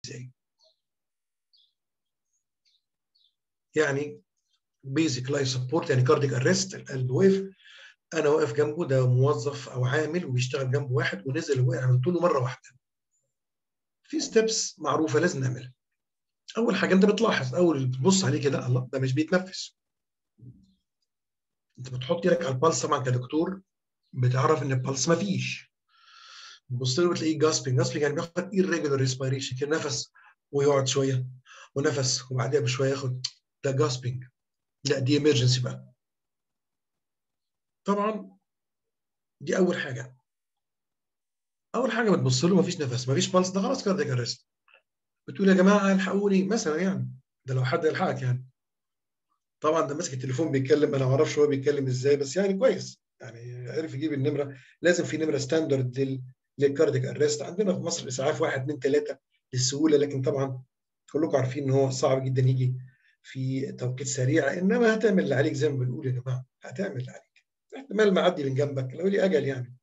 ازاي يعني بيزك لايف سبورت يعني كارديك ارست القلب وقف انا واقف جنبه ده موظف او عامل وبيشتغل جنبه واحد ونزل وقع عملت له مره واحده في ستيبس معروفه لازم نعملها اول حاجه انت بتلاحظ اول بتبص عليه كده الله ده مش بيتنفس انت بتحط ايدك على البلس طبعا كدكتور بتعرف ان البلس ما فيش بتبص له بتلاقيه جاسبنج جاسبنج يعني بياخد irregular ريسبيريشن كده نفس ويقعد شويه ونفس وبعدها بشويه ياخد ده جاسبنج لا دي ايمرجنسي بقى طبعا دي اول حاجه اول حاجه بتبص له مفيش نفس مفيش بلس ده خلاص كاردياك ارست بتقول يا جماعه الحقوني مثلا يعني ده لو حد يلحقك يعني طبعا ده ماسك التليفون بيتكلم انا ما اعرفش هو بيتكلم ازاي بس يعني كويس يعني عرف يجيب النمره لازم في نمره ستاندرد لل للكاردياك ارست عندنا في مصر اسعاف 1 2 3 للسهوله لكن طبعا كلكم عارفين ان هو صعب جدا يجي في توقيت سريع انما هتعمل اللي عليك زي ما بنقول يا جماعه هتعمل اللي عليك احتمال معدي من جنبك لو لي اجل يعني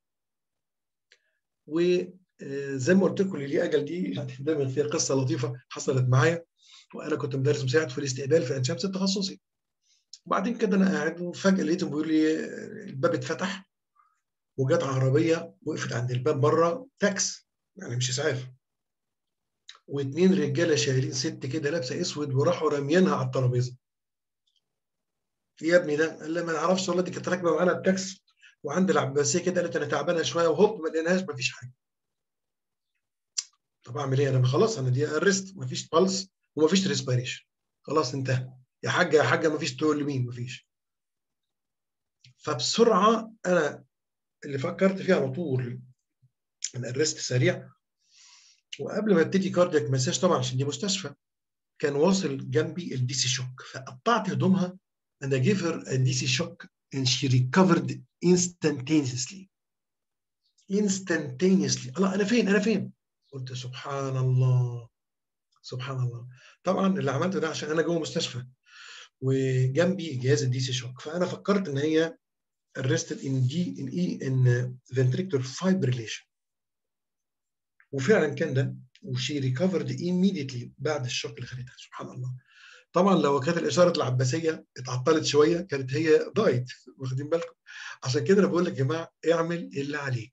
وزي ما قلت لكم اللي ليه اجل دي يعني دايما فيها قصه لطيفه حصلت معايا وانا كنت مدرس مساعد في الاستقبال في عين شمس التخصصي وبعدين كده انا قاعد وفجاه لقيتهم بيقول لي الباب اتفتح وجت عربيه وقفت عند الباب بره تاكس يعني مش اسعاف واثنين رجاله شايلين ست كده لابسه اسود وراحوا راميينها على الترابيزه يا ابني ده قال لي ما نعرفش والله دي كانت راكبه معانا التاكس وعند العباسيه كده قالت انا تعبانه شويه وهوب ما لقيناهاش ما فيش حاجه طب اعمل ايه انا خلاص انا دي ارست ما فيش بلس وما فيش ريسبيريشن خلاص انتهى يا حاجه يا حاجه ما فيش تقول لمين ما فيش فبسرعه انا اللي فكرت فيه على طول الارست سريع وقبل ما ابتدي كاردياك مساج طبعا عشان دي مستشفى كان واصل جنبي الدي سي شوك فقطعت هدومها and I gave her a DC shock and she recovered instantaneously instantaneously الله انا فين انا فين قلت سبحان الله سبحان الله طبعا اللي عملته ده عشان انا جوه مستشفى وجنبي جهاز الدي سي شوك فانا فكرت ان هي arrested in D in E in ventricular fibrillation وفعلا كان ده وشي ريكفرد immediately بعد الشوك اللي خدتها سبحان الله طبعا لو كانت الاشاره العباسيه اتعطلت شويه كانت هي ضايت واخدين بالكم عشان كده انا بقول لك يا جماعه اعمل اللي عليك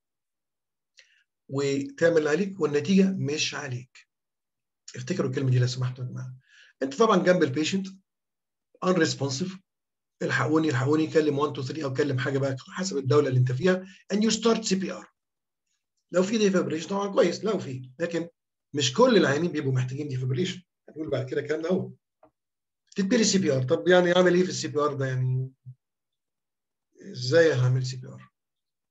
وتعمل اللي عليك والنتيجه مش عليك افتكروا الكلمه دي لو سمحتوا يا جماعه انت طبعا جنب البيشنت unresponsive الحقوني الحقوني كلم 1 2 3 او كلم حاجه بقى حسب الدوله اللي انت فيها and you start CPR لو في ديفابريشن طبعا كويس لو في لكن مش كل العيانين بيبقوا محتاجين ديفابريشن هنقول بعد كده الكلام ده اهو تديلي سي بي ار طب يعني اعمل ايه في السي بي ار ده يعني ازاي هعمل سي بي ار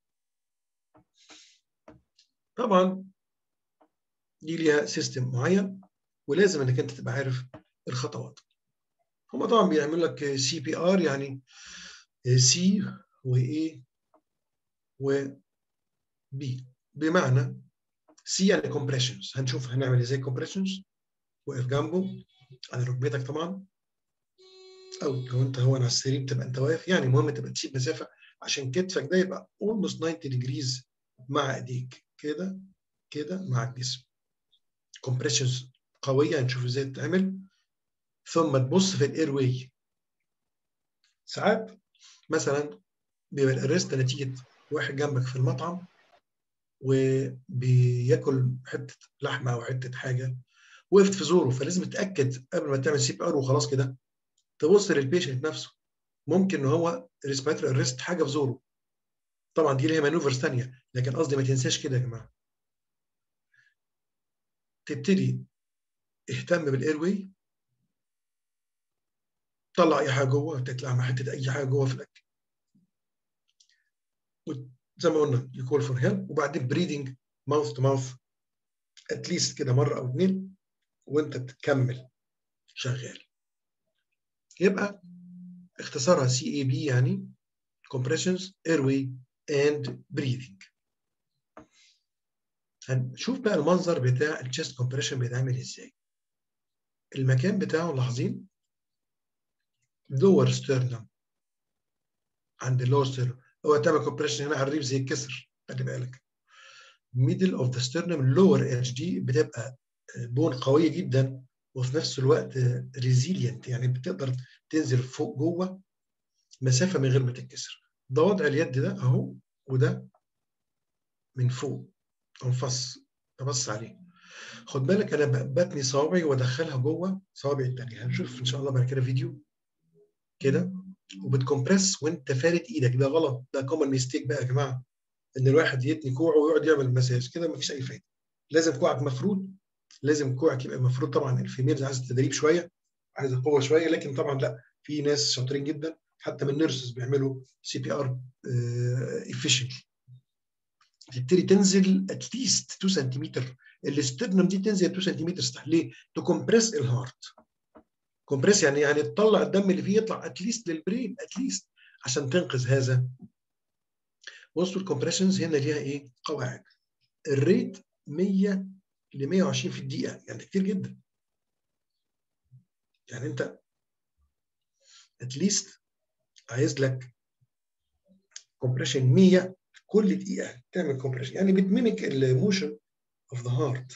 طبعا دي ليها سيستم معين ولازم انك انت تبقى عارف الخطوات هم طبعا بيعملوا لك سي بي ار يعني سي وايه وبي بمعنى سي يعني كومبريشنز هنشوف هنعمل ازاي كومبريشنز واقف جنبه على ركبتك طبعا او لو انت هو على السرير بتبقى انت واقف يعني المهم تبقى تسيب مسافه عشان كتفك ده يبقى almost 90 degrees مع ايديك كده كده مع الجسم كومبريشنز قويه هنشوف ازاي تتعمل ثم تبص في الاير واي ساعات مثلا بيبقى الارست نتيجه واحد جنبك في المطعم وبياكل حته لحمه او حته حاجه وقفت في زوره فلازم تتاكد قبل ما تعمل سي بي ار وخلاص كده تبص للبيشنت نفسه ممكن ان هو ريسبيرتوري ارست حاجه في زوره طبعا دي ليها مانوفرز ثانيه لكن قصدي ما تنساش كده يا جماعه تبتدي اهتم بالاير واي طلع اي حاجه جوه تطلع مع حته اي حاجه جوه في الاكل زي ما قلنا يكول فور هيلب وبعدين بريدنج ماوث تو ماوث اتليست كده مره او اثنين وانت بتكمل شغال يبقى اختصارها سي اي بي يعني compressions airway and breathing هنشوف بقى المنظر بتاع الشيست كومبريشن بيتعمل ازاي المكان بتاعه لاحظين لور ستيرنم عند اللور ستيرنم هو تعمل كومبريشن هنا على الريب زي الكسر خلي بالك ميدل اوف ذا ستيرنم لور اتش دي بتبقى بون قويه جدا وفي نفس الوقت ريزيلينت يعني بتقدر تنزل فوق جوه مسافه من غير ما تتكسر ده وضع اليد ده اهو وده من فوق انفص ابص عليه خد بالك انا بتني صوابعي وادخلها جوه صوابعي الثانيه هنشوف ان شاء الله بعد كده فيديو كده وبتكمبرس وانت فارد ايدك ده غلط ده كومن ميستيك بقى يا جماعه ان الواحد يتني كوعه ويقعد يعمل مساج كده مفيش اي فايده لازم كوعك مفرود لازم كوعك يبقى مفروض طبعا الفيميلز عايزه تدريب شويه عايزه قوه شويه لكن طبعا لا في ناس شاطرين جدا حتى من نيرسز بيعملوا سي بي ار افيشنتلي تبتدي تنزل اتليست 2 سنتيمتر الاسترنم دي تنزل 2 سنتيمتر تحت ليه؟ تكمبرس الهارت كومبريس يعني يعني تطلع الدم اللي فيه يطلع اتليست للبرين اتليست عشان تنقذ هذا بصوا الكومبريشنز هنا ليها ايه؟ قواعد الريت 100 ل 120 في الدقيقه يعني كتير جدا يعني انت اتليست عايز لك كومبريشن 100 كل دقيقه تعمل كومبريشن يعني بتميمك الموشن اوف ذا هارت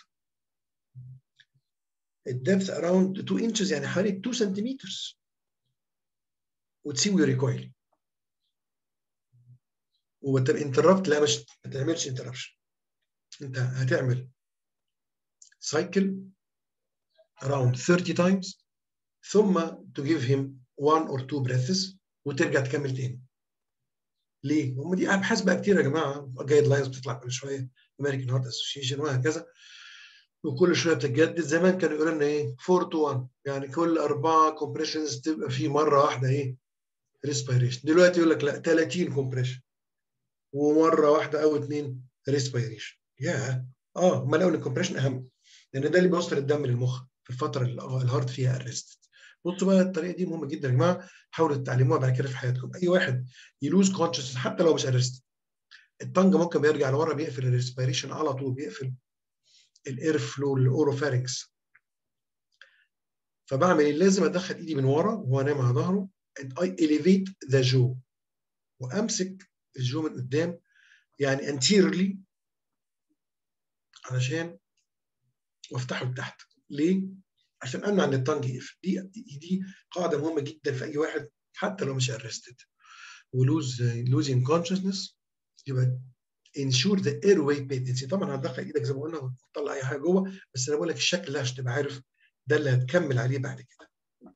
الدبث اراوند 2 انشز يعني حوالي 2 سنتيمتر وتسيبه ريكويل وانتربت لا مش ما تعملش انتربشن انت هتعمل سايكل around 30 times ثم to give him one or two breaths وترجع تكمل تاني. ليه؟ هم دي ابحاث بقى كتير يا جماعه جايد لاينز بتطلع كل شويه امريكان هارت اسوشيشن وهكذا وكل شويه بتتجدد زمان كانوا يقولوا لنا ايه 4 تو 1 يعني كل اربعه كومبريشنز تبقى في مره واحده ايه ريسبيريشن دلوقتي يقول لك لا 30 كومبريشن ومره واحده او اثنين ريسبيريشن يا اه امال لو الكومبريشن اهم لان ده اللي بيوصل الدم للمخ في الفتره اللي الهارت فيها ارست بصوا بقى الطريقه دي مهمه جدا يا جماعه حاولوا تتعلموها بعد كده في حياتكم اي واحد يلوز كونشس حتى لو مش ارست الطنج ممكن بيرجع لورا بيقفل الريسبيريشن على طول بيقفل الاير فلو الاوروفارينكس فبعمل ايه لازم ادخل ايدي من ورا وهو نايم على ظهره and I elevate the jaw وامسك الجو من قدام يعني anteriorly علشان وافتحه لتحت ليه؟ عشان امنع ان الطنج يقفل دي دي قاعده مهمه جدا في اي واحد حتى لو مش ارستد ولوز لوزين كونشسنس يبقى انشور ذا اير واي بيتنسي طبعا هتدخل ايدك زي ما قلنا وتطلع اي حاجه جوه بس انا بقول لك الشكل ده عشان تبقى عارف ده اللي هتكمل عليه بعد كده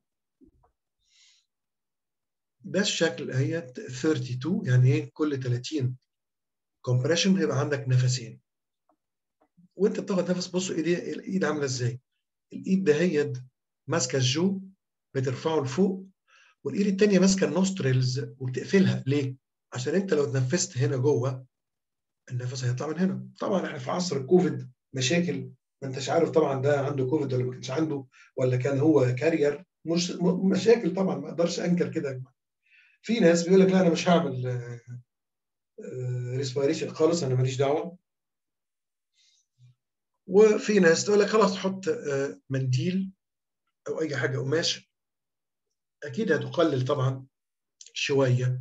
ده الشكل هي 32 يعني ايه كل 30 كومبريشن هيبقى عندك نفسين وانت بتاخد نفس بصوا ايدي الايد عامله ازاي الايد دهيت ماسكه الجو بترفعه لفوق والايد الثانيه ماسكه النوستريلز وبتقفلها ليه؟ عشان انت لو اتنفست هنا جوه النفس هيطلع من هنا طبعا احنا في عصر الكوفيد مشاكل ما انتش عارف طبعا ده عنده كوفيد ولا ما كانش عنده ولا كان هو كارير مش مشاكل طبعا ما اقدرش انكر كده في ناس بيقول لك لا انا مش هعمل ريسبيريشن خالص انا ماليش دعوه وفي ناس تقول لك خلاص حط منديل او اي حاجه قماش اكيد هتقلل طبعا شويه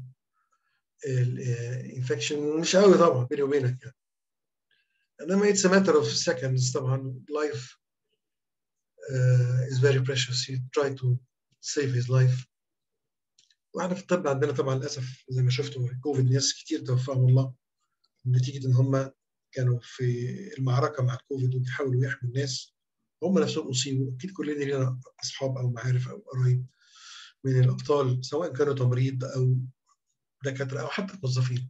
الانفكشن مش قوي طبعا بيني وبينك يعني انما اتس ماتر اوف seconds طبعا life uh, is very precious you try to save his life واحنا في الطب عندنا طبعا للاسف زي ما شفتوا كوفيد ناس كتير توفاهم الله نتيجه ان هم كانوا في المعركه مع الكوفيد وبيحاولوا يحموا الناس هم نفسهم اصيبوا اكيد كلنا لينا اصحاب او معارف او قرايب من الابطال سواء كانوا تمريض او دكاتره او حتى موظفين.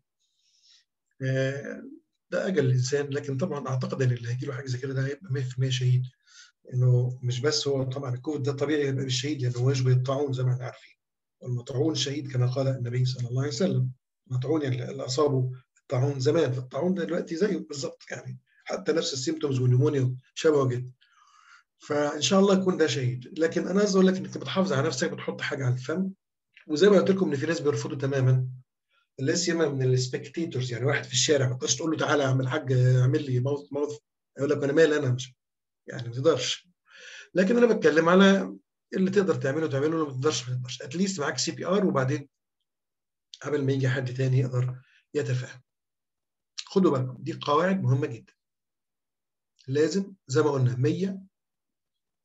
ده اجل الانسان لكن طبعا اعتقد ان اللي هيجي له حاجه زي كده ده هيبقى 100% شهيد انه مش بس هو طبعا الكوفيد ده طبيعي يبقى مش شهيد لانه هو يشبه الطاعون زي ما احنا عارفين. والمطعون شهيد كما قال النبي صلى الله عليه وسلم. المطعون يعني اللي اصابه الطاعون زمان فالطاعون ده دلوقتي زيه بالظبط يعني حتى نفس السيمتومز والنمونيا شبهه جدا. فان شاء الله يكون ده شهيد لكن انا عايز اقول لك انك بتحافظ على نفسك بتحط حاجه على الفم وزي ما قلت لكم ان في ناس بيرفضوا تماما لا سيما من السبكتيتورز يعني واحد في الشارع ما تقدرش تقول له تعالى يا عم الحاج اعمل لي ماوث ماوث يقول لك انا مالي انا مش يعني ما تقدرش لكن انا بتكلم على اللي تقدر تعمله تعمله اللي ما تقدرش ما تقدرش اتليست معاك سي بي ار وبعدين قبل ما يجي حد تاني يقدر يتفاهم خدوا بالكم دي قواعد مهمه جدا لازم زي ما قلنا 100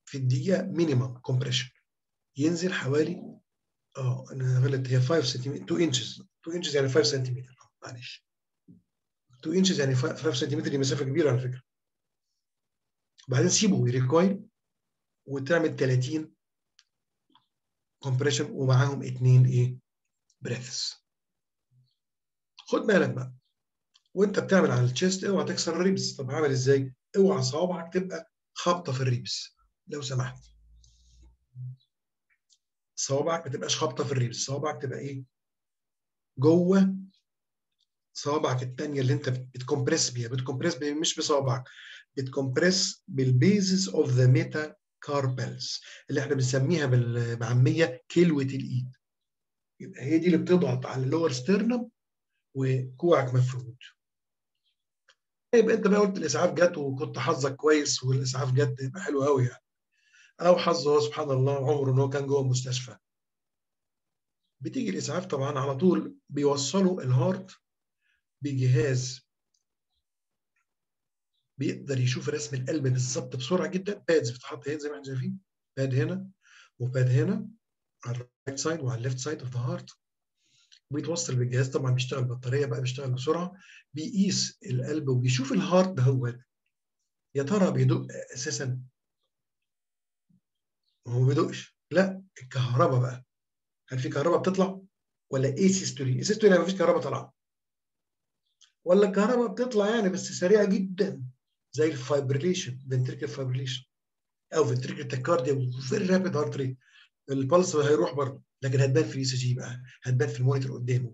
في الدقيقه مينيمم كومبريشن ينزل حوالي اه انا غلط هي 5 سنتيمتر 2 انشز 2 انشز يعني 5 سنتيمتر معلش 2 انشز يعني 5 سنتيمتر دي مسافه كبيره على فكره وبعدين سيبه يريكويل وتعمل 30 كومبريشن ومعاهم اثنين ايه بريثس خد بالك بقى وانت بتعمل على التشيست اوعى تكسر الريبس طب عامل ازاي؟ اوعى صوابعك تبقى خابطه في الريبس لو سمحت صوابعك ما تبقاش خابطه في الريبس صوابعك تبقى ايه؟ جوه صوابعك الثانيه اللي انت بتكمبرس بيها بتكمبرس بيها مش بصوابعك بتكمبرس بالبيزس اوف ذا ميتا كاربلز اللي احنا بنسميها بالعاميه كلوه الايد يبقى هي دي اللي بتضغط على اللور ستيرنم وكوعك مفرود يبقى انت بقى قلت الاسعاف جت وكنت حظك كويس والاسعاف جت يبقى حلو قوي يعني او حظه هو سبحان الله عمره ان هو كان جوه المستشفى بتيجي الاسعاف طبعا على طول بيوصلوا الهارت بجهاز بيقدر يشوف رسم القلب بالظبط بسرعه جدا بادز بتتحط هنا زي ما احنا شايفين باد هنا وباد هنا على الرايت سايد وعلى الليفت سايد اوف ذا هارت بيتوصل بالجهاز طبعا بيشتغل بطاريه بقى بيشتغل بسرعه بيقيس القلب وبيشوف الهارت ده هو يا ترى بيدق اساسا هو ما بيدقش لا الكهرباء بقى هل في كهرباء بتطلع ولا ايه سيستولي؟ ايه سيستولي يعني مفيش كهرباء طالعه ولا الكهرباء بتطلع يعني بس سريعه جدا زي الفايبريليشن فنتريكل فايبريليشن او فنتريكل تاكارديا فيري رابيد هارت ريت البلس هيروح برضه لكن هتبان في الاي سي جي بقى هتبان في المونيتور قدامه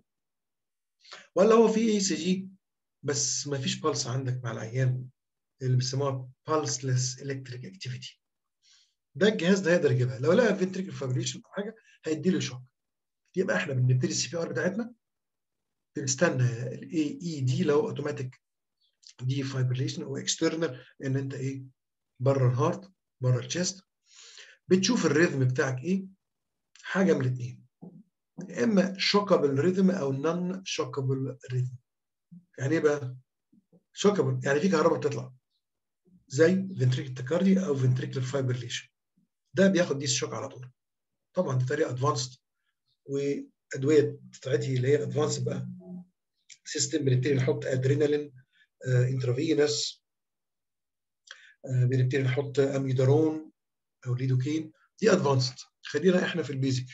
ولا هو في اي سي جي بس ما فيش بلس عندك مع العيان اللي بيسموها pulseless electric activity ده الجهاز ده هيقدر يجيبها لو لقى فنتريكل فايبريشن او حاجه هيدي له شوك يبقى احنا بنبتدي السي بي ار بتاعتنا بنستنى الاي اي دي لو اوتوماتيك دي فايبريليشن او اكسترنال ان انت ايه بره الهارت بره الشيست بتشوف الريتم بتاعك ايه حاجه من الاثنين اما شوكابل ريتم او نون شوكابل ريتم يعني ايه بقى شوكابل يعني في كهرباء بتطلع زي فنتريكل تاكاردي او فنتريكل فايبريليشن ده بياخد دي الشوك على طول طبعا دي طريقه ادفانسد وادويه بتاعتي اللي هي ادفانس بقى سيستم بنبتدي نحط ادرينالين آه انترافينس آه بنبتدي نحط اميدارون او ليدوكين دي ادفانسد خلينا احنا في البيزك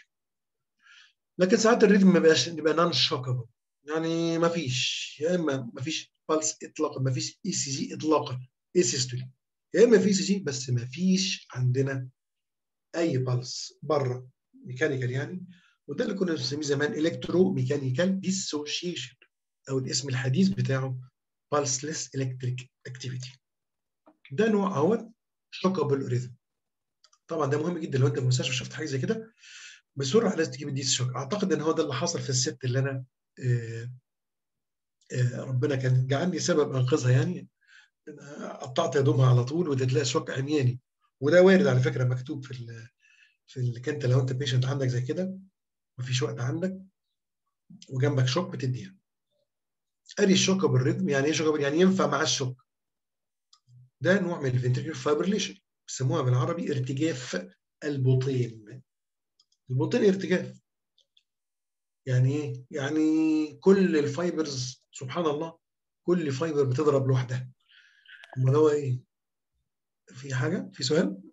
لكن ساعات الريتم ما بيبقاش يبقى نون شوكابل يعني ما فيش يا اما ما فيش بالس اطلاقا ما فيش اي سي جي اطلاقا اي سيستولي يا اما في سي جي بس ما فيش عندنا اي بالس بره ميكانيكال يعني وده اللي كنا بنسميه زمان الكترو ميكانيكال ديسوشيشن او الاسم الحديث بتاعه pulseless electric activity ده نوع اهوت شوكابل ريزم طبعا ده مهم جدا لو انت في المستشفى شفت حاجه زي كده بسرعه لازم تجيب الديس شوك اعتقد ان هو ده اللي حصل في الست اللي انا آآ آآ ربنا كان جعلني سبب انقاذها يعني قطعت هدومها على طول وتلاقي شوك عمياني وده وارد على فكره مكتوب في ال في ال انت لو انت بيشنت عندك زي كده مفيش وقت عندك وجنبك شوك بتديها ادي الشوك بالريتم يعني ايه شوك يعني ينفع مع الشوك ده نوع من الفنتريكل فايبريليشن بيسموها بالعربي ارتجاف البطين البطين ارتجاف يعني ايه يعني كل الفايبرز سبحان الله كل فايبر بتضرب لوحدها امال هو ايه في حاجه في سؤال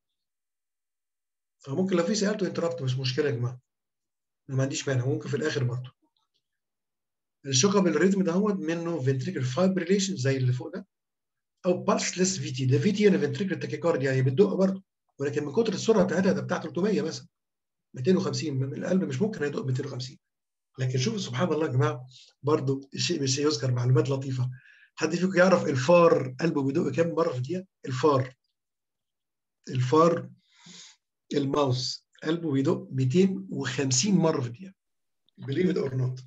أو ممكن لو في سالته انتربت مش مشكله يا جماعه انا ما عنديش مانع ممكن في الاخر برضه الشوكه بالريتم ده هو منه فنتريكل فايبريليشن زي اللي فوق ده او بالسلس في تي ده في تي انا فنتريكل تاكيكارديا هي بتدق برضه ولكن من كتر السرعه بتاعتها ده بتاع 300 مثلا 250 من القلب مش ممكن يدق 250 لكن شوفوا سبحان الله يا جماعه برضه الشيء مش يذكر معلومات لطيفه حد فيكم يعرف الفار قلبه بيدق كام مره في الدقيقه؟ الفار الفار الماوس قلبه بيدق 250 مره في الدقيقه بليف ات اور نوت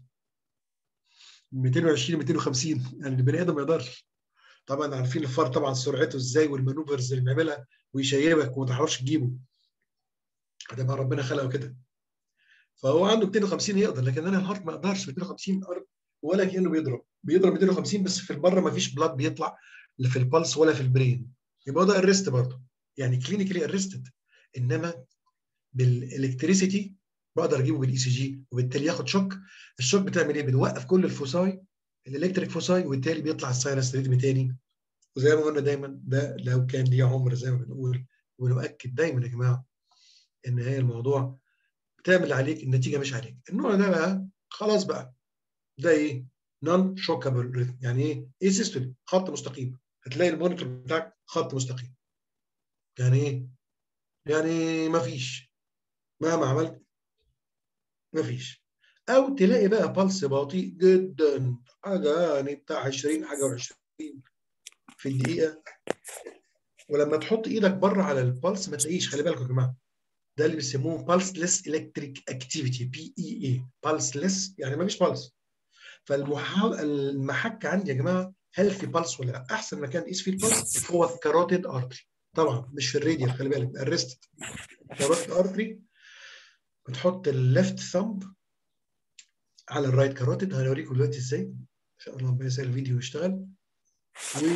220 250 يعني البني ادم ما يقدرش طبعا عارفين الفار طبعا سرعته ازاي والمانوفرز اللي بيعملها ويشيبك وما تعرفش تجيبه ده بقى ربنا خلقه كده فهو عنده 250 يقدر لكن انا الهارت ما اقدرش 250 ولا كانه بيضرب بيضرب 250 بس في البره ما فيش بلاد بيطلع لا في البلس ولا في البرين يبقى ده الريست برضه يعني كلينيكالي ارستد انما بالالكتريسيتي بقدر اجيبه بالاي سي جي وبالتالي ياخد شوك الشوك بتعمل ايه؟ بتوقف كل الفوساي الالكتريك فوساي وبالتالي بيطلع الساينس ريتم تاني وزي ما قلنا دايما ده لو كان ليه عمر زي ما بنقول ونؤكد دايما يا جماعه ان هي الموضوع بتعمل عليك النتيجه مش عليك النوع ده بقى خلاص بقى ده ايه؟ نون شوكابل ريتم يعني ايه؟ ايه سيستولي خط مستقيم هتلاقي المونيتور بتاعك خط مستقيم يعني ايه؟ يعني مفيش مهما عملت مفيش او تلاقي بقى بلس بطيء جدا حاجه يعني بتاع 20 حاجه و20 في الدقيقه ولما تحط ايدك بره على البلس ما تلاقيش خلي بالكم يا جماعه ده اللي بيسموه بالسلس الكتريك اكتيفيتي بي اي اي بالسلس يعني ما فيش بالس فالمحك عندي يا جماعه هل في بالس ولا لا احسن مكان تقيس فيه البلس هو الكاروتيد ارتري طبعا مش في الراديال خلي بالك الريست كاروتيد ارتري بتحط الليفت ثumb على الرايت كاروتيد هنوريكم دلوقتي ازاي ان شاء الله ربنا يسهل الفيديو يشتغل و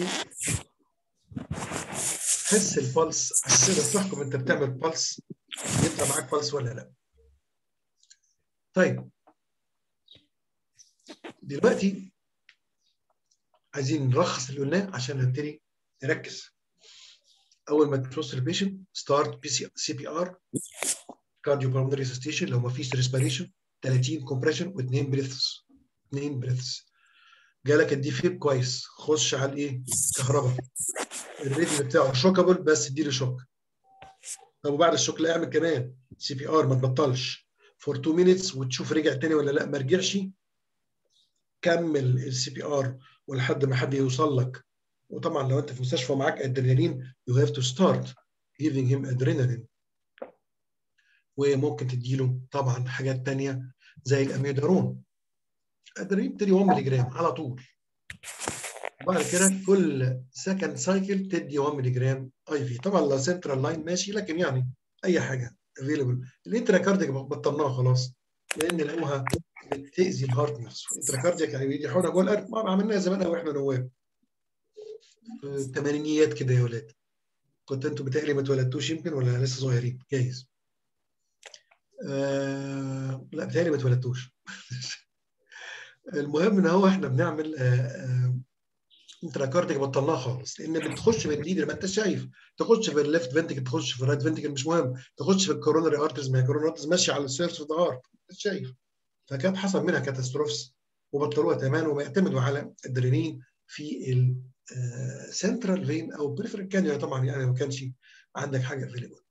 حس البلس عشان تقدر تحكم انت بتعمل بلس يطلع معاك بلس ولا لا طيب دلوقتي عايزين نلخص اللي قلناه عشان نبتدي نركز اول ما توصل البيشنت ستارت بي سي بي ار كارديو بالمونري ريسستيشن لو ما فيش ريسبيريشن 30 كومبريشن و2 بريثس 2 بريثس جالك الدي فيب كويس خش على الايه؟ كهرباء الريتم بتاعه شوكابل بس اديله شوك طب وبعد الشوك لا اعمل كمان سي بي ار ما تبطلش فور 2 مينتس وتشوف رجع تاني ولا لا ما رجعش كمل السي بي ار ولحد ما حد يوصل لك وطبعا لو انت في مستشفى معاك ادرينالين يو هاف تو ستارت giving him adrenaline وممكن تديله طبعا حاجات تانية زي الاميودارون ادرينالين بتدي 1 مللي جرام على طول وبعد كده كل سكند سايكل تدي 1 مللي جرام اي في طبعا لو سنترال لاين ماشي لكن يعني اي حاجه افيلبل الانترا كاردياك بطلناها خلاص لان لقوها بتاذي الهارت نفسه الانترا كاردياك يعني بيدي حقنه جوه القلب ما عملناها زمان قوي واحنا نواب في الثمانينيات كده يا ولاد كنت انتوا بتقلي ما اتولدتوش يمكن ولا لسه صغيرين جايز آه لا بتهيألي ما اتولدتوش المهم ان هو احنا بنعمل انترا كارديك بطلناها خالص لان بتخش بالليد ما انت شايف تخش في الليفت فنتكل تخش في الرايت فنتكل مش مهم تخش في الكورونري ارترز ما هي الكورونري ارترز ماشيه على السيرفس اوف ذا هارت انت شايف فكان حصل منها كاتاستروفس وبطلوها تماما وبيعتمدوا على الادرينين في السنترال فين او بريفرال كانيولا طبعا يعني ما كانش عندك حاجه افيلبل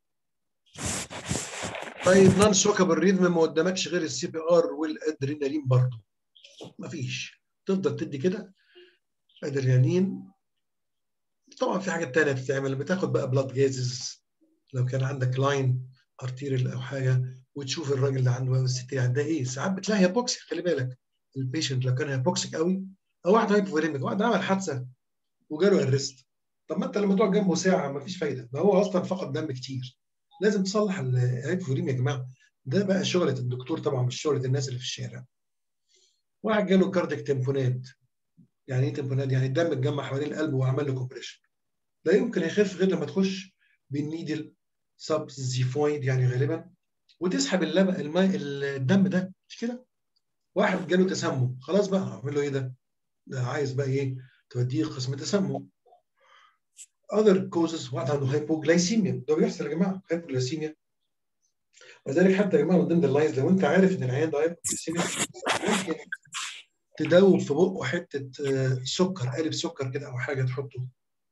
طيب نون شوكابل ريتم ما قدامكش غير السي بي ار والادرينالين برضه مفيش تفضل تدي كده ادرينالين طبعا في حاجات تانية بتتعمل بتاخد بقى بلاد جازز لو كان عندك لاين ارتيريال او حاجه وتشوف الراجل اللي عنده او الست اللي عندها ايه ساعات بتلاقي هيبوكسيك خلي بالك البيشنت لو كان هيبوكسيك قوي او واحد هايبوفيريميك واحد عمل حادثه وجاله الريست طب ما انت لما تقعد جنبه ساعه ما فيش فايده ما هو اصلا فقد دم كتير لازم تصلح الهايبوفيريميا يا جماعه ده بقى شغله الدكتور طبعا مش شغله الناس اللي في الشارع واحد جاله كارديك تمبونات يعني ايه تمبونات يعني الدم اتجمع حوالين القلب وعمل له كومبريشن لا يمكن يخف غير لما تخش بالنيدل سب زيفويد يعني غالبا وتسحب اللبن الماء الدم ده مش كده واحد جاله تسمم خلاص بقى اعمل له ايه ده ده عايز بقى ايه توديه قسم تسمم other causes واحد عنده هايبوجلايسيميا ده بيحصل يا جماعه هايبوجلايسيميا ولذلك حتى يا جماعه من ضمن اللاينز لو انت عارف ان العيان ده هايبوجلايسيميا ممكن تدوب في بقه حته سكر قالب سكر كده او حاجه تحطه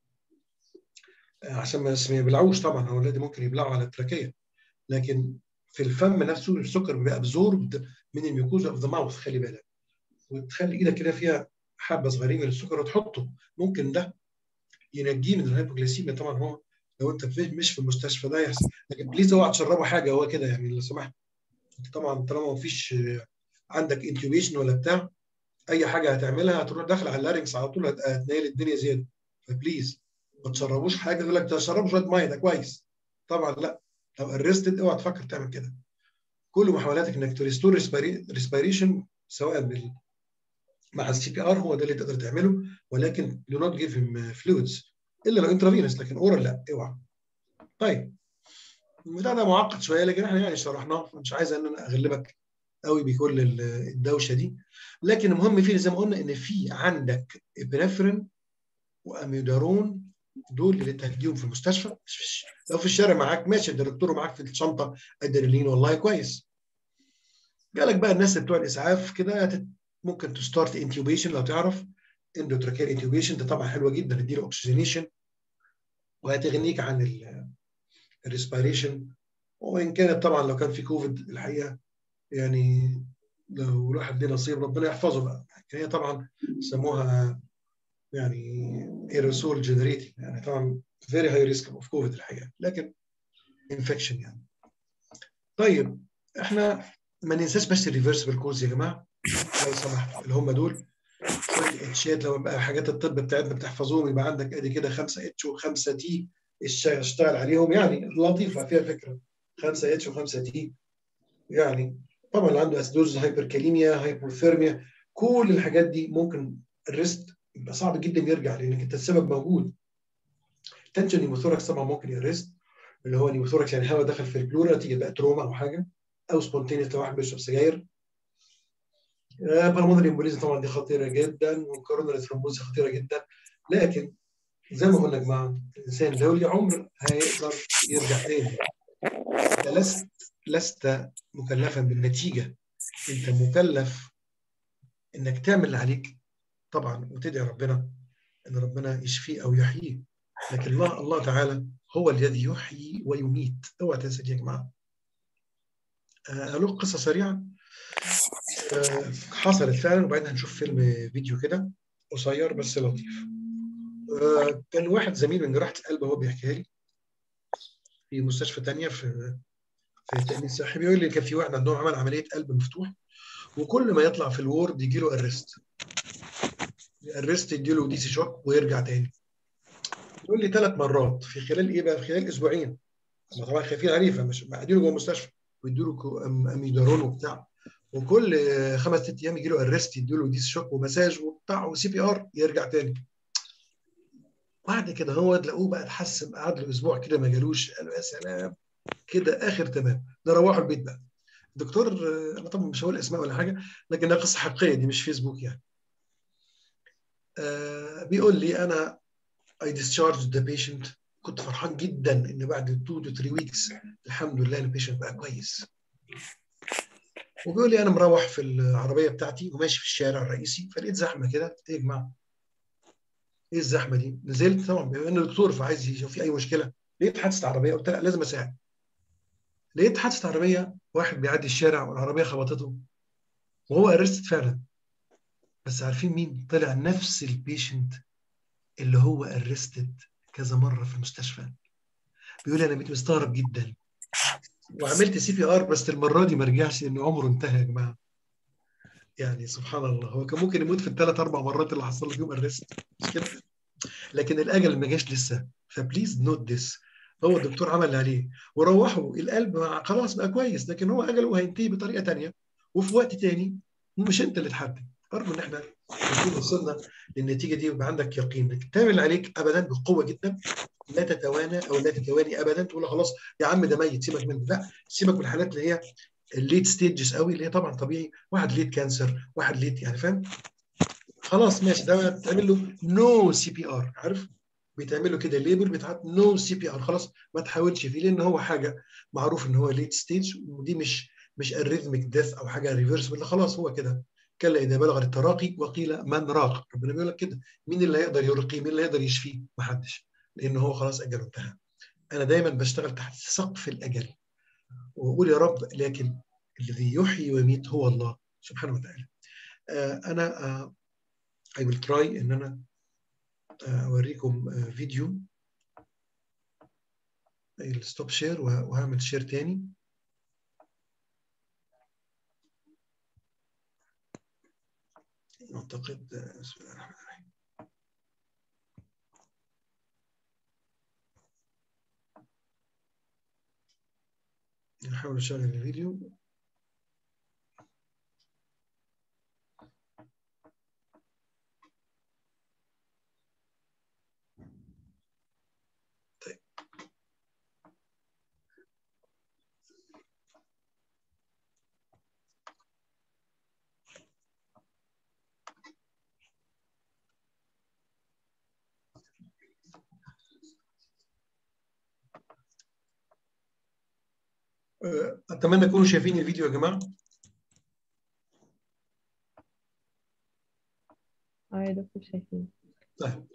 عشان ما يبلعوش طبعا هو الذي ممكن يبلعوا على التراكيه لكن في الفم نفسه السكر بيبقى ابزوربد من الميوكوزا اوف ذا ماوث خلي بالك وتخلي ايدك كده فيها حبه صغيرين من السكر وتحطه ممكن ده ينجيه من الهايبوجليسيميا طبعا هو لو انت في مش في المستشفى ده يحصل لكن بليز اوعى تشربه حاجه هو كده يعني لو سمحت طبعا طالما ما فيش عندك انتيوبيشن ولا بتاع اي حاجه هتعملها هتروح داخل على اللارنكس على طول هتنيل الدنيا زياده فبليز ما تشربوش حاجه يقول لك تشربوا شويه ميه ده كويس طبعا لا لو ارستد اوعى تفكر تعمل كده كل محاولاتك انك تريستور ريسبيريشن سواء بال مع السي بي ار هو ده اللي تقدر تعمله ولكن دو نوت جيف هيم فلويدز الا لو انترافينس لكن اورال لا اوعى طيب ده ده معقد شويه لكن احنا يعني شرحناه مش عايز ان انا اغلبك قوي بكل الدوشه دي لكن المهم فيه زي ما قلنا ان في عندك ابنفرين واميودارون دول اللي انت هتديهم في المستشفى لو في الشارع معاك ماشي الدكتور معاك في الشنطه ادرينالين والله كويس جالك بقى الناس بتوع الاسعاف كده ممكن تستارت انتيوبيشن لو تعرف اندوتراكيال انتيوبيشن ده طبعا حلوه جدا تديله اوكسجينيشن وهتغنيك عن الريسبيريشن وان كانت طبعا لو كان في كوفيد الحقيقه يعني لو الواحد ليه نصيب ربنا يحفظه بقى هي طبعا سموها يعني ايروسول جنريتنج يعني طبعا فيري هاي ريسك اوف كوفيد الحقيقه لكن انفكشن يعني طيب احنا ما ننساش بس الريفرسبل كوز يا جماعه لو سمحت اللي هم دول اتشات لو بقى حاجات الطب بتاعتنا بتحفظوهم يبقى عندك ادي كده 5 اتش و5 تي اشتغل عليهم يعني لطيفه فيها فكره 5 اتش و5 تي يعني طبعا اللي عنده اسيدوز هايبركاليميا هايبوثيرميا كل الحاجات دي ممكن الريست يبقى صعب جدا يرجع لانك انت السبب موجود تنشن نيموثوركس طبعا ممكن يرست اللي هو نيموثوركس يعني هواء دخل في البلورا نتيجه بقى تروما او حاجه او سبونتينيوس لو واحد بيشرب سجاير بالمونري امبوليزم طبعا دي خطيره جدا والكوروناري ثرومبوز خطيره جدا لكن زي ما قلنا يا جماعه الانسان لو ليه عمر هيقدر يرجع تاني انت لست لست مكلفا بالنتيجه انت مكلف انك تعمل اللي عليك طبعا وتدعي ربنا ان ربنا يشفيه او يحييه لكن الله الله تعالى هو الذي يحيي ويميت اوعى تنسى دي يا جماعه أقول قصة سريعة حصلت فعلا وبعدين هنشوف فيلم فيديو كده قصير بس لطيف كان واحد زميل من جراحة القلب هو بيحكيها لي في مستشفى تانية في في التأمين الصحي بيقول لي كان في واحد عندهم عمل عملية قلب مفتوح وكل ما يطلع في الوورد يجي له ارست الارست يدي له دي سي شوك ويرجع تاني يقول لي ثلاث مرات في خلال ايه بقى في خلال اسبوعين هم طبعا خايفين عليه فمش قاعدينه جوه المستشفى ويدوا له اميدارون وبتاع وكل خمس ست ايام يجي له ارست يدوا له ديس شوك ومساج وبتاع وسي بي ار يرجع تاني بعد كده هو تلاقوه بقى اتحسن قعد له اسبوع كده ما جالوش قالوا يا سلام كده اخر تمام نروحوا البيت بقى الدكتور انا طبعا مش هقول اسماء ولا حاجه لكن ده قصه حقيقيه دي مش فيسبوك يعني آه بيقول لي انا I discharged the patient كنت فرحان جدا ان بعد 2 to 3 ويكس الحمد لله البيشنت بقى كويس وبيقول لي انا مروح في العربيه بتاعتي وماشي في الشارع الرئيسي فلقيت زحمه كده ايه يا جماعه؟ ايه الزحمه دي؟ نزلت طبعا بما انه دكتور فعايز يشوف في اي مشكله لقيت حادثه عربيه قلت لا لازم اساعد لقيت حادثه عربيه واحد بيعدي الشارع والعربيه خبطته وهو ارستد فعلا بس عارفين مين؟ طلع نفس البيشنت اللي هو ارستد كذا مره في المستشفى بيقول انا بقيت مستغرب جدا وعملت سي بي ار بس المره دي ما رجعش لان عمره انتهى يا جماعه يعني سبحان الله هو كان ممكن يموت في الثلاث اربع مرات اللي حصل له فيهم الريست مش كده لكن الاجل ما جاش لسه فبليز نوت ذس هو الدكتور عمل اللي عليه وروحوا القلب مع خلاص بقى كويس لكن هو اجله هينتهي بطريقه ثانيه وفي وقت ثاني مش انت اللي تحدد ارجو ان احنا نكون وصلنا للنتيجه دي ويبقى عندك يقين انك تعمل اللي عليك ابدا بقوه جدا لا تتوانى او لا تتواني ابدا تقول خلاص يا عم ده ميت سيبك منه لا سيبك من الحالات اللي هي الليت ستيجز قوي اللي هي طبعا طبيعي واحد ليت كانسر واحد ليت يعني فاهم خلاص ماشي ده بتعمل له نو سي بي ار عارف بيتعمل له كده ليبل بتاعت نو سي بي ار خلاص ما تحاولش فيه لان هو حاجه معروف ان هو ليت ستيج ودي مش مش الريثميك ديث او حاجه ريفرسبل خلاص هو كده كلا اذا بلغ التراقي وقيل من راق ربنا بيقول لك كده مين اللي هيقدر يرقيه مين اللي هيقدر يشفيه ما حدش لان هو خلاص اجله انتهى انا دايما بشتغل تحت سقف الاجل واقول يا رب لكن الذي يحيي ويميت هو الله سبحانه وتعالى آه انا آه I will try ان انا آه اوريكم فيديو الستوب شير وهعمل شير تاني اعتقد بسم الله الرحمن الرحيم نحاول نشغل الفيديو طيب آه، اتمنى تكونوا شايفين الفيديو يا جماعه اه يا دكتور شايفين طيب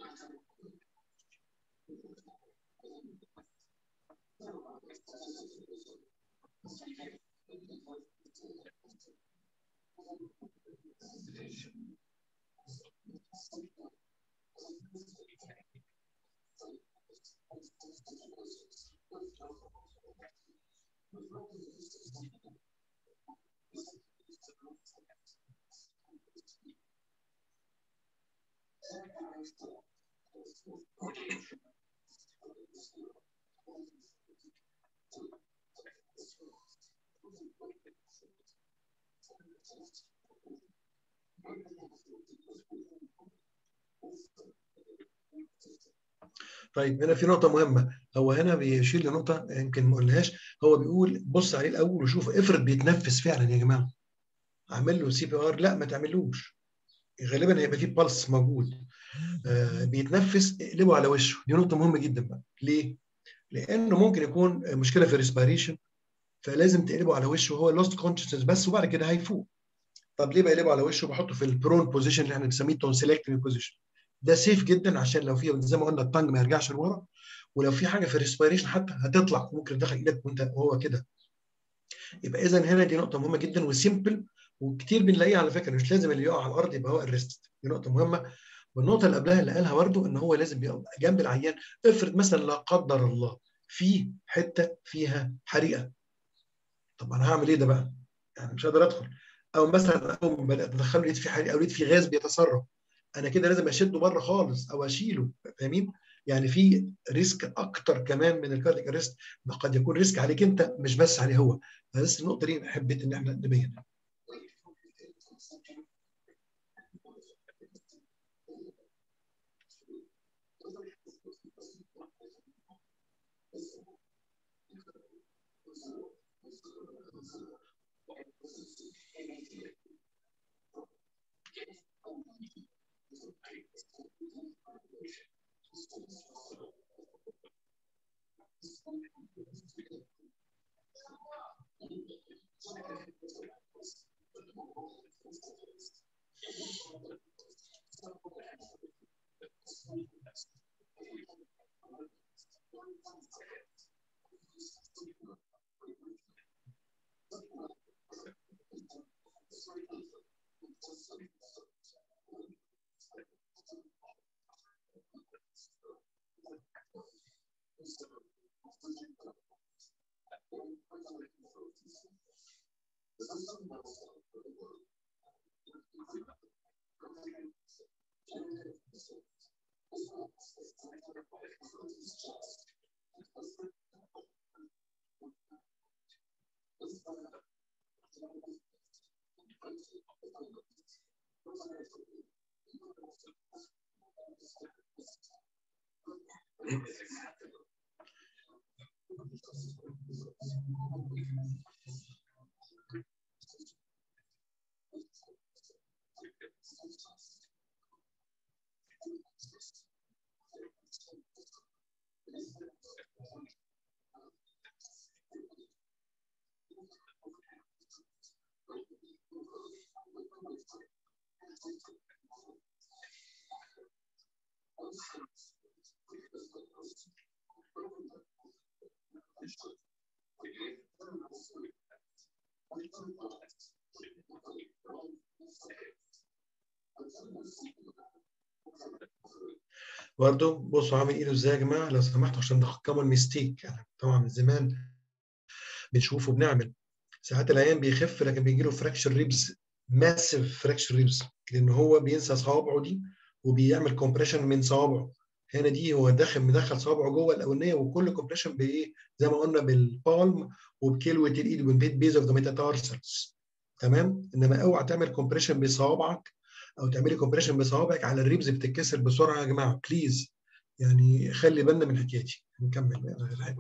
طيب هنا في نقطة مهمة هو هنا بيشير لنقطة يمكن ما قلناهاش هو بيقول بص عليه الأول وشوف افرض بيتنفس فعلا يا جماعة أعمل له سي بي آر لا ما تعملوش غالبا هيبقى فيه بالس موجود آه بيتنفس اقلبه على وشه دي نقطة مهمة جدا بقى ليه؟ لأنه ممكن يكون مشكلة في الريسبيريشن فلازم تقلبه على وشه وهو لوست كونشسنس بس وبعد كده هيفوق طب ليه بقلبه على وشه بحطه في البرون بوزيشن اللي احنا بنسميه تونسيلكتري بوزيشن ده سيف جدا عشان لو في زي ما قلنا التانج ما يرجعش لورا ولو في حاجه في الريسبيريشن حتى هتطلع ممكن تدخل ايدك وانت وهو كده يبقى اذا هنا دي نقطه مهمه جدا وسيمبل وكتير بنلاقيها على فكره مش لازم اللي يقع على الارض يبقى هو ارست دي نقطه مهمه والنقطه اللي قبلها اللي قالها برده ان هو لازم يبقى جنب العيان افرض مثلا لا قدر الله في حته فيها حريقه طب انا هعمل ايه ده بقى؟ يعني مش قادر ادخل او مثلا او بدات ادخله لقيت في حريقه او لقيت في غاز بيتسرب انا كده لازم اشده بره خالص او اشيله فاهمين؟ يعني في ريسك اكتر كمان من الكارديك اريست قد يكون ريسك عليك انت مش بس عليه هو فبس النقطه دي حبيت ان احنا نبينها برضه بصوا عامل ايده ازاي يا جماعه لو سمحتوا عشان ده كومن ميستيك يعني طبعا من زمان بنشوفه بنعمل ساعات العيان بيخف لكن بيجي له فراكشر ريبز ماسيف فراكشر ريبز لان هو بينسى صوابعه دي وبيعمل كومبريشن من صوابعه هنا دي هو داخل مدخل صوابعه جوه الاولانيه وكل كومبريشن بايه زي ما قلنا بالبالم وبكلوه الايد وبالبيت بيز اوف ذا ميتاتارسلز تمام انما اوعى تعمل كومبريشن بصوابعك او تعملي كومبريشن بصوابعك على الريبز بتتكسر بسرعه يا جماعه بليز يعني خلي بالنا من الحكايه دي نكمل بقى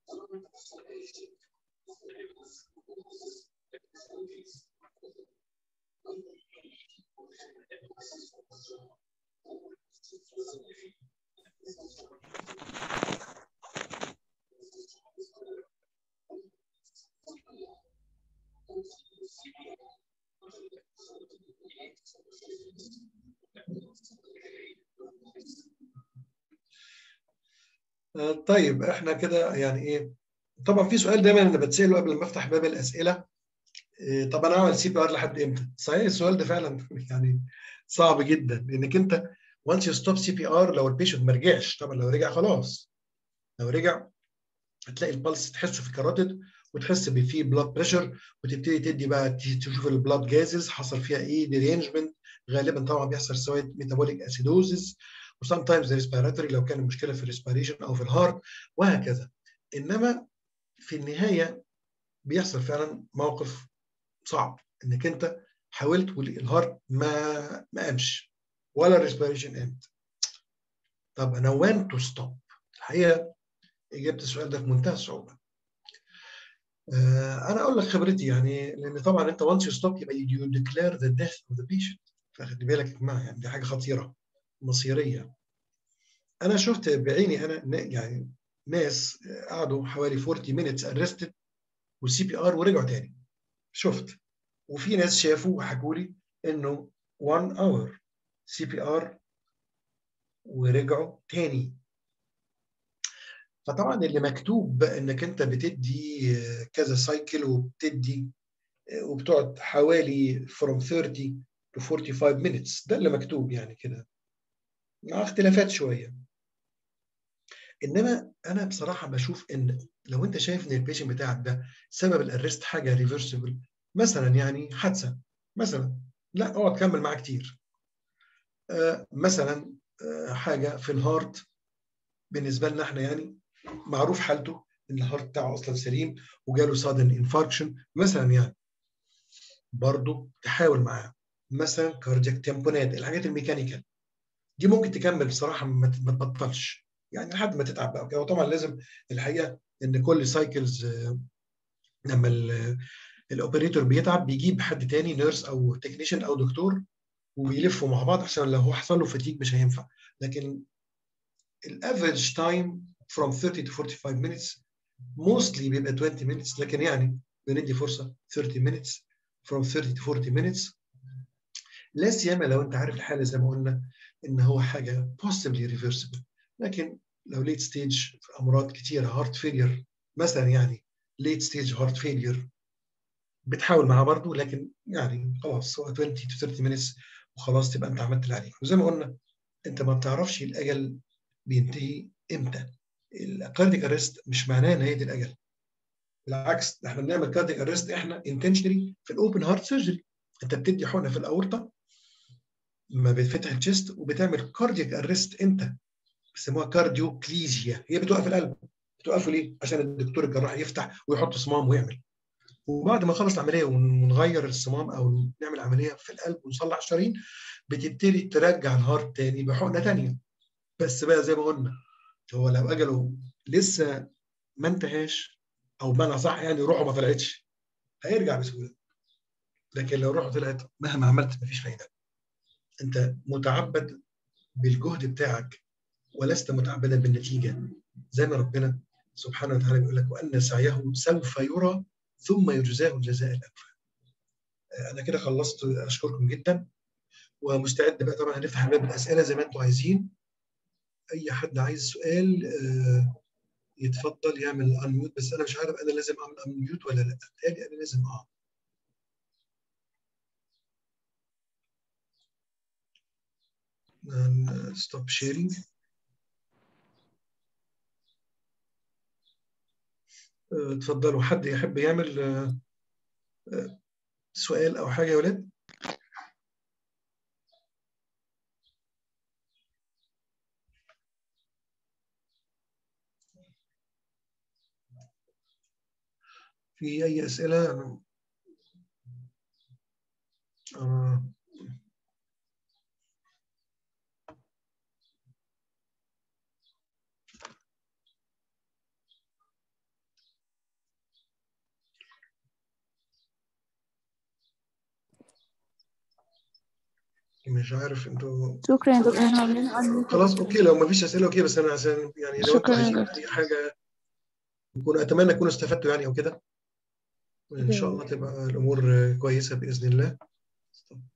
آه، طيب احنا كده يعني ايه طبعا في سؤال دايما انا بتساله قبل ما افتح باب الاسئله إيه، طب انا اعمل سي بي ار لحد امتى؟ صحيح السؤال ده فعلا يعني صعب جدا لانك انت وانس يو ستوب سي بي ار لو البيشنت ما رجعش طبعا لو رجع خلاص لو رجع هتلاقي البلس تحسه في الكاراتيد وتحس بفيه بلاد بريشر وتبتدي تدي بقى تشوف البلاد جازز حصل فيها ايه ديرينجمنت غالبا طبعا بيحصل سواء ميتابوليك اسيدوزز وسام تايمز ريسبيراتوري لو كان المشكله في الريسبيريشن او في الهارت وهكذا انما في النهايه بيحصل فعلا موقف صعب انك انت حاولت والهارت ما ما قامش ولا الريسبيريشن قامت طب انا وين تو ستوب الحقيقه اجابه السؤال ده في منتهى الصعوبه آه انا اقول لك خبرتي يعني لان طبعا انت وانس يو ستوب يبقى يو ديكلير ذا ديث اوف ذا بيشنت فخلي بالك يا جماعه يعني دي حاجه خطيره مصيريه انا شفت بعيني انا يعني ناس قعدوا حوالي 40 minutes arrested والسي بي ار ورجعوا تاني شفت وفي ناس شافوا وحكوا لي انه 1 اور سي بي ار ورجعوا تاني فطبعا اللي مكتوب انك انت بتدي كذا سايكل وبتدي وبتقعد حوالي from 30 to 45 minutes ده اللي مكتوب يعني كده مع اختلافات شويه انما انا بصراحه بشوف ان لو انت شايف ان البيشنت بتاعك ده سبب الارست حاجه ريفرسبل مثلا يعني حادثه مثلا لا اقعد كمل معاه كتير آه مثلا آه حاجه في الهارت بالنسبه لنا احنا يعني معروف حالته ان الهارت بتاعه اصلا سليم وجاله سادن انفاركشن مثلا يعني برضه تحاول معاه مثلا كاردياك تمبونات الحاجات الميكانيكال دي ممكن تكمل بصراحه ما تبطلش يعني لحد ما تتعب بقى وطبعا لازم الحقيقه ان كل سايكلز لما الاوبريتور بيتعب بيجيب حد تاني نيرس او تكنيشن او دكتور وبيلفوا مع بعض عشان لو هو حصل له فتيج مش هينفع لكن الافريج تايم from 30 to 45 minutes mostly بيبقى 20 minutes لكن يعني بندي فرصه 30 minutes from 30 to 40 minutes لا سيما لو انت عارف الحاله زي ما قلنا ان هو حاجه possibly reversible لكن لو ليت ستيج في امراض كتيره هارت فيلير مثلا يعني ليت ستيج هارت فيلير بتحاول معاه برضه لكن يعني خلاص هو 20 to 30 minutes وخلاص تبقى انت عملت اللي عليك وزي ما قلنا انت ما بتعرفش الاجل بينتهي امتى الكارديك ارست مش معناه نهايه الاجل بالعكس احنا بنعمل كارديك ارست احنا انتشنلي في الاوبن هارت سيرجري انت بتدي حقنه في الاورطه ما بتفتح الشيست وبتعمل كاردياك ارست انت بيسموها كارديو كليزيا هي بتوقف القلب بتوقفه ليه؟ عشان الدكتور الجراح يفتح ويحط صمام ويعمل وبعد ما نخلص العمليه ونغير الصمام او نعمل عمليه في القلب ونصلح الشرايين بتبتدي ترجع الهارت تاني بحقنه تانيه بس بقى زي ما قلنا هو لو اجله لسه ما انتهاش او بمعنى صح يعني روحه ما طلعتش هيرجع بسهوله لكن لو روحه طلعت مهما عملت مفيش فايده انت متعبد بالجهد بتاعك ولست متعبدا بالنتيجه زي ما ربنا سبحانه وتعالى بيقول لك وان سعيه سوف يرى ثم يجزاه الجزاء الاوفى. انا كده خلصت اشكركم جدا ومستعد بقى طبعا هنفتح باب الاسئله زي ما انتم عايزين. اي حد عايز سؤال يتفضل يعمل انميوت بس انا مش عارف انا لازم اعمل انميوت ولا لا. بالتالي انا لازم اه. ستوب شيرنج اتفضلوا حد يحب يعمل سؤال او حاجه يا ولاد في اي اسئله آه. مش عارف انتوا شكرا يا دكتور احنا عاملين unmute. خلاص اوكي لو ما فيش اسئله اوكي بس انا عشان يعني لو انتوا شكراً يا عايزين دكتور. اي حاجه يكون اتمنى تكونوا استفدتوا يعني او كده وان شاء الله تبقى الامور كويسه باذن الله